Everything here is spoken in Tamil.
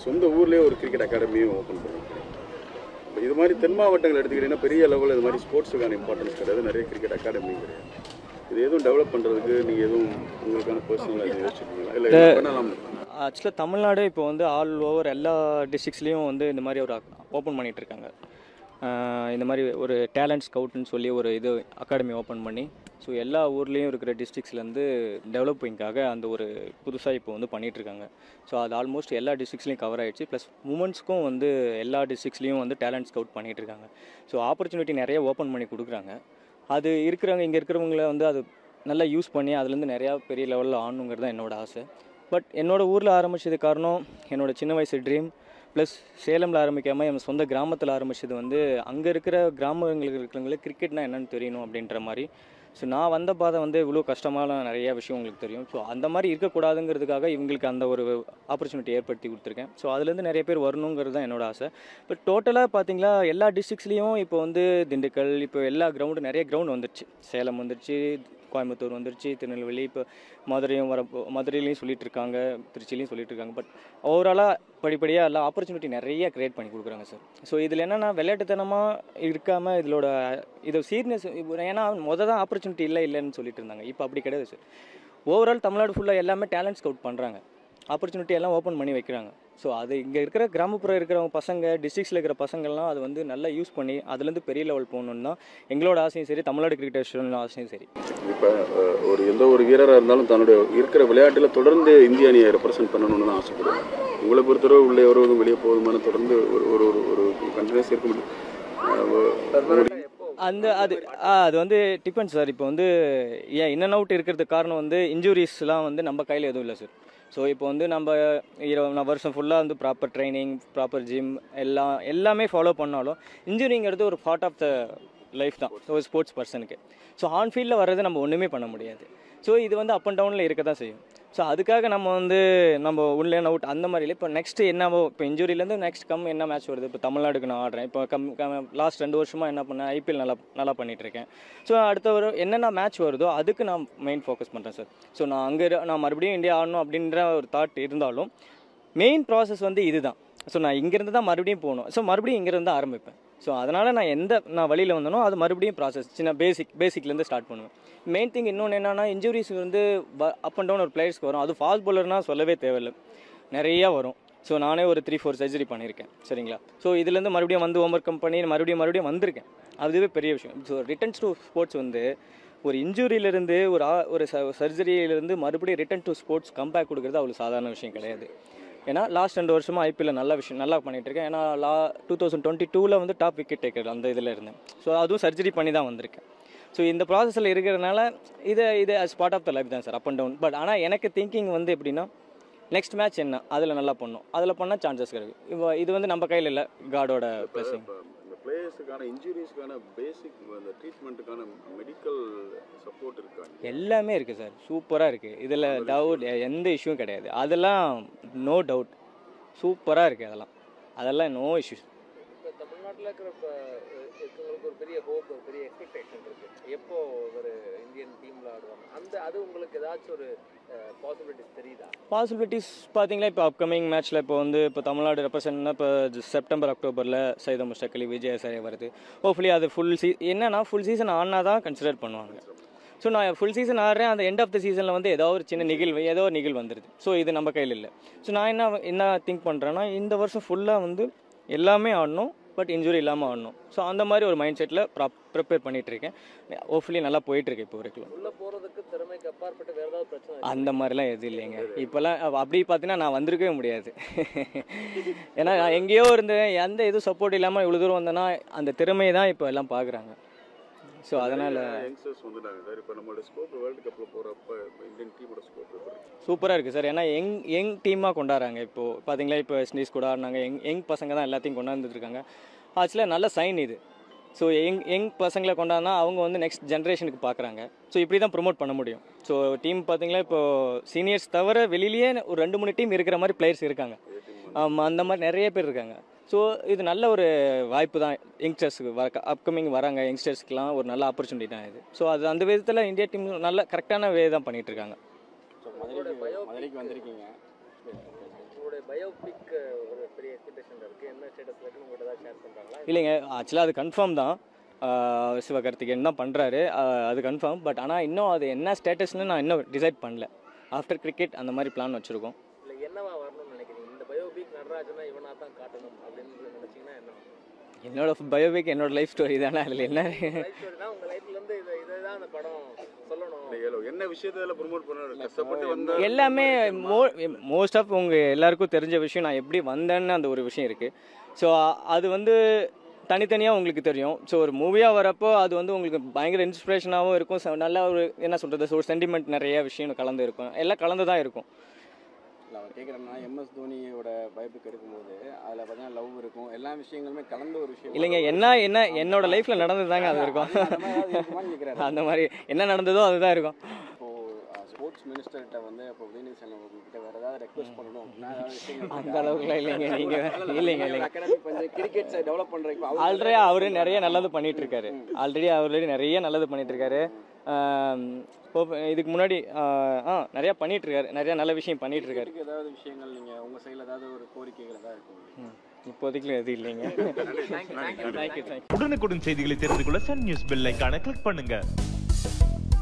சொந்த ஊர்லேயே ஒரு கிரிக்கெட் அகாடமியும் ஓப்பன் பண்ணியிருக்கீங்க இப்போ இது மாதிரி தென் மாவட்டங்கள் எடுத்துக்கிட்டிங்கன்னா பெரிய லெவலில் இது மாதிரி ஸ்போர்ட்ஸுக்கான இம்பார்ட்டன்ஸ் கிடையாது நிறைய கிரிக்கெட் அகாடமி கிடையாது இது எதுவும் டெவலப் பண்ணுறதுக்கு நீங்கள் எதுவும் உங்களுக்கான பர்சனலாக எதுவும் யோசிச்சிருக்கீங்களா இல்லை இது பண்ணலாம் ஆக்சுவலாக தமிழ்நாடு இப்போ வந்து ஆல் ஓவர் எல்லா டிஸ்ட்ரிக்ஸ்லேயும் வந்து இந்த மாதிரி ஒரு ஓப்பன் பண்ணிட்டு இருக்காங்க ஆஹ் இந்த மாதிரி ஒரு டேலண்ட் ஸ்கவுட்னு சொல்லி ஒரு இது அகாடமி ஓப்பன் பண்ணி ஸோ எல்லா ஊர்லேயும் இருக்கிற டிஸ்ட்ரிக்ஸ்லேருந்து டெவலப்பிங்காக அந்த ஒரு புதுசாக இப்போ வந்து பண்ணிட்டு இருக்காங்க ஸோ அது ஆல்மோஸ்ட் எல்லா டிஸ்ட்ரிக்ஸ்லையும் கவர் ஆயிடுச்சு ப்ளஸ் உமன்ஸ்க்கும் வந்து எல்லா டிஸ்ட்ரிக்ஸ்லையும் வந்து டேலண்ட் ஸ்கவுட் பண்ணிட்டு இருக்காங்க ஸோ ஆப்பர்ச்சுனிட்டி நிறைய ஓப்பன் பண்ணி கொடுக்குறாங்க அது இருக்கிறவங்க இங்கே இருக்கிறவங்கள வந்து அது நல்லா யூஸ் பண்ணி அதுலேருந்து நிறையா பெரிய லெவலில் ஆடணுங்கிறது தான் என்னோட ஆசை பட் என்னோட ஊரில் ஆரம்பிச்சது காரணம் என்னோட சின்ன வயசு ட்ரீம் ப்ளஸ் சேலமில் ஆரம்பிக்காமல் என் சொந்த கிராமத்தில் ஆரம்பிச்சது வந்து அங்கே இருக்கிற கிராமங்களுக்கு இருக்கிறவங்களுக்கு கிரிக்கெட்னா என்னன்னு தெரியணும் அப்படின்ற மாதிரி ஸோ நான் வந்த பாதை வந்து இவ்வளோ கஷ்டமான நிறைய விஷயம் உங்களுக்கு தெரியும் ஸோ அந்த மாதிரி இருக்கக்கூடாதுங்கிறதுக்காக இவங்களுக்கு அந்த ஒரு ஆப்பர்ச்சுனிட்டி ஏற்படுத்தி கொடுத்துருக்கேன் ஸோ அதுலேருந்து நிறைய பேர் வரணுங்கிறது தான் என்னோட ஆசை பட் டோட்டலாக பார்த்தீங்களா எல்லா டிஸ்ட்ரிக்ஸ்லேயும் இப்போ வந்து திண்டுக்கல் இப்போ எல்லா கிரவுண்டு நிறைய கிரவுண்ட் வந்துருச்சு சேலம் வந்துருச்சு கோயம்புத்தூர் வந்துருச்சு திருநெல்வேலி இப்போ மதுரையும் வர மதுரையிலையும் சொல்லிட்டு இருக்காங்க திருச்சிலையும் சொல்லிட்டு இருக்காங்க பட் ஓவராலாக படிப்படியாக எல்லாம் ஆப்பர்ச்சுனிட்டி நிறைய கிரியேட் பண்ணி கொடுக்குறாங்க சார் ஸோ இதில் என்னென்னா விளையாட்டுத்தனமாக இருக்காமல் இதிலோட இது சீரியஸ் ஏன்னா முத தான் ஆப்பர்ச்சுனிட்டி இல்லை இல்லைன்னு சொல்லிட்டு இருந்தாங்க இப்போ அப்படி கிடையாது சார் ஓவரால் தமிழ்நாடு ஃபுல்லாக எல்லாமே டேலண்ட் ஸ்கவுட் பண்ணுறாங்க ஆப்பர்ச்சுனிட்டி எல்லாம் ஓப்பன் பண்ணி வைக்கிறாங்க ஸோ அது இங்கே இருக்கிற கிராமப்புறம் இருக்கிறவங்க பசங்க டிஸ்ட்ரிக்ஸில் இருக்கிற பசங்கள்லாம் அது வந்து நல்லா யூஸ் பண்ணி அதுலேருந்து பெரிய லெவல் போகணுன்னு தான் எங்களோட ஆசையும் சரி தமிழ்நாடு கிரிக்கெட் அசோசியேஷன் ஆசையும் சரி இப்போ ஒரு எந்த ஒரு வீரராக இருந்தாலும் தன்னுடைய இருக்கிற விளையாட்டில் தொடர்ந்து இந்திய அணியை ரெப்ரசென்ட் பண்ணணும்னு தான் ஆசைப்படுவேன் உங்களை பொறுத்தவரை உள்ளே வருவதும் வெளியே போவதுமான தொடர்ந்து ஒரு ஒரு ஒரு ஒரு கண்டினியூஸ் இருக்க முடியும் அஹ் அந்த அது ஆ, அது வந்து டிபெண்ட்ஸ் சார் இப்போ வந்து ஏன் இன் அண்ட் அவுட் இருக்கிறதுக்கு காரணம் வந்து இன்ஜுரிஸ்லாம் வந்து நம்ம கையில் எதுவும் இல்லை சார் ஸோ இப்போ வந்து நம்ம இருபது நான் வருஷம் ஃபுல்லாக வந்து ப்ராப்பர் ட்ரைனிங் ப்ராப்பர் ஜிம் எல்லாம் எல்லாமே ஃபாலோ பண்ணாலும் இன்ஜுரிங்கிறது ஒரு பார்ட் ஆஃப் த லைஃப் தான் ஒரு ஸ்போர்ட்ஸ் பர்சனுக்கு ஸோ ஆன் ஃபீல்டில் வர்றது நம்ம ஒன்றுமே பண்ண முடியாது ஸோ இது வந்து அப் அண்ட் டவுனில் இருக்க தான் செய்யும் ஸோ அதுக்காக நம்ம வந்து நம்ம உள்ள அவுட் அந்த மாதிரி இல்லை இப்போ நெக்ஸ்ட் என்னவோ இப்போ இன்ஜுரியிலேருந்து நெக்ஸ்ட் கம் என்ன மேட்ச் வருது இப்போ தமிழ்நாடுக்கு நான் ஆடுறேன் இப்போ கம் லாஸ்ட் ரெண்டு வருஷமாக என்ன பண்ணேன் ஐபிஎல் நல்லா நல்லா பண்ணிட்டு இருக்கேன் ஸோ அடுத்த ஒரு என்னென்ன மேட்ச் வருதோ அதுக்கு நான் மெயின் ஃபோக்கஸ் பண்ணுறேன் சார் ஸோ நான் அங்கே நான் மறுபடியும் இந்தியா ஆடணும் அப்படின்ற ஒரு தாட் இருந்தாலும் மெயின் ப்ராசஸ் வந்து இதுதான் ஸோ நான் இங்கேருந்து தான் மறுபடியும் போகணும் ஸோ மறுபடியும் இங்கேருந்து தான் ஆரம்பிப்பேன் ஸோ அதனால் நான் எந்த நான் வழியில் வந்தனோ அது மறுபடியும் ப்ராசஸ் சின்ன பேசிக் பேசிக்லேருந்து ஸ்டார்ட் பண்ணுவேன் மெயின் திங் இன்னொன்று என்னன்னா இன்ஜுரிஸ் வந்து அப் அண்ட் டவுன் ஒரு பிளேயர்ஸ்க்கு வரும் அது ஃபாஸ்ட் பவுலர்னால் சொல்லவே தேவையில்லை நிறையா வரும் ஸோ நானே ஒரு த்ரீ ஃபோர் சர்ஜரி பண்ணியிருக்கேன் சரிங்களா ஸோ இதுலேருந்து மறுபடியும் வந்து ஓவர் கம் பண்ணி மறுபடியும் மறுபடியும் வந்திருக்கேன் அதுவே பெரிய விஷயம் ஸோ ரிட்டர்ன்ஸ் டு ஸ்போர்ட்ஸ் வந்து ஒரு இன்ஜுரியிலேருந்து ஒரு ஆ- ஒரு சர்ஜரியிலேருந்து மறுபடியும் ரிட்டர்ன் டு ஸ்போர்ட்ஸ் கம்பேக் கொடுக்குறது அவ்வளோ சாதாரண விஷயம் கிடையாது ஏன்னா லாஸ்ட் ரெண்டு வருஷமாக ஐபிஎல் நல்ல விஷயம் நல்லா பண்ணிட்டு இருக்கேன் ஏன்னா லா டூ தௌசண்ட் டுவெண்ட்டி டூவில் வந்து டாப் விக்கெட் டேக்கர் அந்த இதில் இருந்தேன் ஸோ அதுவும் சர்ஜரி பண்ணி தான் வந்திருக்கேன் ஸோ இந்த ப்ராசஸில் இருக்கிறதுனால இது இது as part of the life தான் sir up and down but ஆனால் எனக்கு திங்கிங் வந்து எப்படின்னா நெக்ஸ்ட் மேட்ச் என்ன அதில் நல்லா பண்ணணும் அதில் பண்ணால் சான்சஸ் இருக்குது இப்போ இது வந்து நம்ம கையில் இல்லை காடோட பிளஸிங் இப்போ இந்த பிளேயர்ஸுக்கான இன்ஜுரிஸ்க்கான பேசிக் அந்த ட்ரீட்மெண்ட்டுக்கான மெடிக்கல் சப்போர்ட் இருக்கா எல்லாமே இருக்குது சார் சூப்பராக இருக்குது இதில் டவுட் எந்த இஷ்யூவும் கிடையாது அதெல்லாம் நோ டவுட் சூப்பராக இருக்குது அதெல்லாம் அதெல்லாம் நோ இஷ்யூஸ் இப்போ தமிழ்நாட்டில் இருக்கிற இப்போ இருக்கவங்களுக்கு ஒரு பெரிய ஹோப் ஒரு பெரிய எக்ஸ்பெக்டேஷன் இருக்கு எப்போ ஒரு இந்தியன் டீம்ல ஆடுவாங்க அந்த அது உங்களுக்கு ஏதாச்சும் ஒரு பாசிபிலிட்டிஸ் தெரியுதா பாசிபிலிட்டிஸ் பார்த்தீங்களா இப்போ அப்கமிங் மேட்ச்சில் இப்போ வந்து இப்போ தமிழ்நாடு ரெப்ரசென்ட்னா இப்போ செப்டம்பர் அக்டோபரில் சைதம் முஸ்டக் அலி விஜய் சாரே வருது ஹோப்ஃபுல்லி அது ஃபுல் சீ என்னன்னா ஃபுல் சீசன் ஆனா தான் கன்சிடர் பண்ணுவாங்க ஸோ நான் ஃபுல் சீசன் ஆடுறேன் அந்த எண்ட் ஆஃப் த சீசனில் வந்து ஏதோ ஒரு சின்ன நிகழ்வு ஏதோ ஒரு நிகழ்வு வந்துடுது ஸோ இது நம்ம கையில் இல்லை ஸோ நான் என்ன என்ன திங்க் பண்ணுறேன்னா இந்த வருஷம் ஃபுல்லாக வந்து எல்லாமே ஆடணும் பட் இன்ஜுரி இல்லாமல் ஆடணும் ஸோ அந்த மாதிரி ஒரு மைண்ட் செட்டில் ப்ராப் ப்ரிப்பேர் பண்ணிட்டு இருக்கேன் ஹோப்ஃபுல்லி நல்லா போயிட்டு இருக்கு இப்போ வரைக்கும் உள்ள போறதுக்கு திறமைக்கு அப்பாற்பட்ட வேற ஏதாவது பிரச்சனை இருக்கா? அந்த மாதிரிலாம் எதுவும் இல்லைங்க இப்போல்லாம் அப்ப அப்படி பார்த்தீங்கன்னா நான் வந்திருக்கவே முடியாது ஏன்னா நான் எங்கேயோ இருந்தேன் எந்த எதுவும் சப்போர்ட் இல்லாமல் இவ்வளோ தூரம் வந்தேன்னா அந்த திறமையை தான் இப்போ எல்லாம் பார்க்குறாங்க ஸோ அதனால் யங்ஸ்டர்ஸ் வந்துட்டாங்க சார் இப்போ நம்மளோட ஸ்கோப் வேர்ல்டு கப்பில் போகிறப்ப இந்தியன் டீமோட ஸ்கோப் எப்படி இருக்கு? சூப்பராக இருக்குது சார் ஏன்னா யங் யங் டீமாக கொண்டாடுறாங்க இப்போது பார்த்தீங்களா இப்போ ஸ்னீஸ் கூட ஆடினாங்க யங் யங் பசங்க தான் எல்லாத்தையும் கொண்டாந்துட்டு இருக்காங்க ஆக்சுவலாக நல்ல சைன் இது ஸோ யங் யங் பசங்களை கொண்டாடினா அவங்க வந்து நெக்ஸ்ட் ஜென்ரேஷனுக்கு பார்க்குறாங்க ஸோ இப்படி தான் ப்ரொமோட் பண்ண முடியும் ஸோ டீம் பார்த்தீங்களா இப்போ சீனியர்ஸ் தவிர வெளியிலேயே ஒரு ரெண்டு மூணு டீம் இருக்கிற மாதிரி பிளேயர்ஸ் இருக்காங்க ஆமாம் அந்த மாதிரி நிறைய பேர் இருக்காங்க ஸோ இது நல்ல ஒரு வாய்ப்பு தான் யங்ஸ்டர்ஸுக்கு வர அப்கமிங் வராங்க யங்ஸ்டர்ஸ்க்குலாம் ஒரு நல்ல ஆப்பர்ச்சுனிட்டி தான் இது ஸோ அது அந்த விதத்தில் இந்தியா டீம் நல்ல கரெக்டான வே தான் பண்ணிட்டு இருக்காங்க ஸோ மதுரைக்கு மதுரைக்கு வந்திருக்கீங்க உங்களுடைய பயோபிக் ஒரு பெரிய எக்ஸ்பெக்டேஷன் இருக்கு என்ன ஸ்டேட்டஸ்ல இருக்கு உங்கள்கிட்ட ஏதாவது ஷேர் பண்றாங்களா இல்லைங்க ஆக்சுவலாக அது கன்ஃபார்ம் தான் ஆஹ் சிவகார்த்திகேயன் தான் பண்ணுறாரு அது கன்ஃபார்ம் பட் ஆனால் இன்னும் அது என்ன ஸ்டேட்டஸ்னு நான் இன்னும் டிசைட் பண்ணல ஆஃப்டர் கிரிக்கெட் அந்த மாதிரி பிளான் வச்சுருக்கோம் இல்ல என்னவா வரணும்னு நினைக்கிறீங்க இந்த பயோபிக் நடராஜனா இவனா தான் காட்டணும் அப்படின்னு நினைச்சீங்கன்னா என்ன என்னோட பயோபிக் என்னோட லைஃப் ஸ்டோரி தானே அதில் என்ன லைஃப் ஸ்டோரினா உங்க லைஃப்ல இருந்து இதை இதை தான் அந்த படம் சொல்லணும் ஏலோ என்ன விஷயத்துல ப்ரொமோட் பண்ண கஷ்டப்பட்டு வந்தா எல்லாமே மோ மோஸ்ட் ஆஃப் உங்கள் எல்லாருக்கும் தெரிஞ்ச விஷயம் நான் எப்படி வந்தேன்னு அந்த ஒரு விஷயம் இருக்குது ஸோ அது வந்து தனித்தனியாக உங்களுக்கு தெரியும் ஸோ ஒரு மூவியாக வரப்போ அது வந்து உங்களுக்கு பயங்கர இன்ஸ்பிரேஷனாகவும் இருக்கும் ச- நல்ல ஒரு என்ன சொல்கிறது ஒரு சென்டிமெண்ட் நிறைய விஷயம் கலந்து இருக்கும் எல்லாம் கலந்து தான் இருக்கும் இல்லை அவர் கேட்குறேன்னா எம்எஸ் தோனியோட பைப்புக்கு எடுக்கும்போது அதில் பார்த்தீங்கன்னா லவ் இருக்கும் எல்லா விஷயங்களுமே கலந்த ஒரு விஷயம் இல்லைங்க என்ன என்ன என்னோட லைஃப்பில் நடந்தது தாங்க அது இருக்கும் அந்த மாதிரி ஏதாவது இருக்குமான்னு கேட்குறாரு அந்த மாதிரி என்ன நடந்ததோ அதுதான் இருக்கும் இப்போ ஸ்போர்ட்ஸ் மினிஸ்டர்கிட்ட வந்து இப்போ உதயநிதி ஸ்டாலின் உங்ககிட்ட வேற ஏதாவது ரெக்வஸ்ட் பண்ணணும் அப்படின்னா ஏதாவது விஷயங்கள் அந்த அளவுக்குலாம் இல்லைங்க நீங்கள் இல்லைங்க இல்லைங்க அகாடமி கொஞ்சம் கிரிக்கெட் டெவலப் பண்ணுறதுக்கு ஆல்ரெடி அவரு நிறைய நல்லது பண்ணிட்டு இருக்காரு ஆல்ரெடி ஆல்ரெடி நிறைய நல்லது பண்ணிட்டு இருக்காரு ஆம், இப்போ இதுக்கு முன்னாடி ஆ ஆ, நிறைய பண்ணிட்டு இருக்காரு நிறைய நல்ல விஷயம் பண்ணிட்டு இருக்காரு கிரிக்கெட்டுக்கு ஏதாவது விஷயங்கள் நீங்கள் உங்கள் சைடில் ஏதாவது ஒரு கோரிக்கைகள் ஏதாவது இருக்கும் ம், இப்போதைக்கு எதுவும் இல்லைங்க தேங்க்யூ தேங்க்யூ உடனுக்குடன் செய்திகளை தெரிந்து கொள்ள சன் நியூஸ் பெல் ஐகானை கிளிக் பண்ணுங்க